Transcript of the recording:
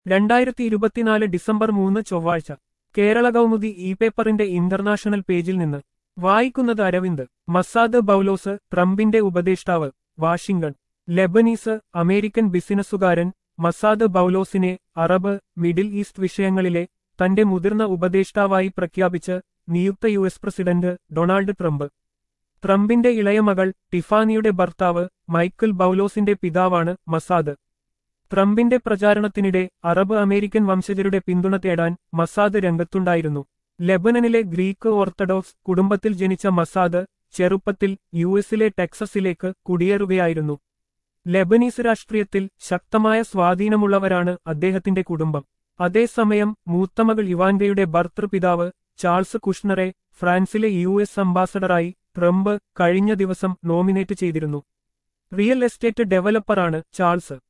രണ്ടായിരത്തി ഇരുപത്തിനാല് ഡിസംബർ മൂന്ന് ചൊവ്വാഴ്ച കേരള കൗമുദി ഇ പേപ്പറിന്റെ ഇന്റർനാഷണൽ പേജിൽ നിന്ന് വായിക്കുന്നത് അരവിന്ദ് മസാദ് ബൌലോസ് ട്രംപിന്റെ ഉപദേഷ്ടാവ് വാഷിംഗ്ടൺ ലെബനീസ് അമേരിക്കൻ ബിസിനസ്സുകാരൻ മസാദ് ബൌലോസിനെ അറബ് മിഡിൽ ഈസ്റ്റ് വിഷയങ്ങളിലെ തന്റെ മുതിർന്ന ഉപദേഷ്ടാവായി പ്രഖ്യാപിച്ച് നിയുക്ത U S president Donald Trump ട്രംപിന്റെ ഇളയ മകൾ ടിഫാനിയുടെ ഭർത്താവ് മൈക്കിൾ ബൌലോസിന്റെ പിതാവാണ് മസാദ് ട്രംപിന്റെ പ്രചാരണത്തിനിടെ അറബ് അമേരിക്കൻ വംശജരുടെ പിന്തുണ തേടാൻ മസാദ് രംഗത്തുണ്ടായിരുന്നു ലെബനനിലെ ഗ്രീക്ക് ഓർത്തഡോക്സ് കുടുംബത്തിൽ ജനിച്ച മസാദ് ചെറുപ്പത്തിൽ യു എസിലെ ടെക്സസിലേക്ക് കുടിയേറുകയായിരുന്നു ലെബനീസ് രാഷ്ട്രീയത്തിൽ ശക്തമായ സ്വാധീനമുള്ളവരാണ് അദ്ദേഹത്തിന്റെ കുടുംബം അതേസമയം മൂത്തമകൾ ഇവാൻഡയുടെ ഭർത്തൃപിതാവ് ചാൾസ് കുഷ്ണറെ ഫ്രാൻസിലെ യു എസ് അംബാസഡറായി ട്രംപ് കഴിഞ്ഞ ദിവസം നോമിനേറ്റ് ചെയ്തിരുന്നു റിയൽ എസ്റ്റേറ്റ് ഡെവലപ്പറാണ് ചാൾസ്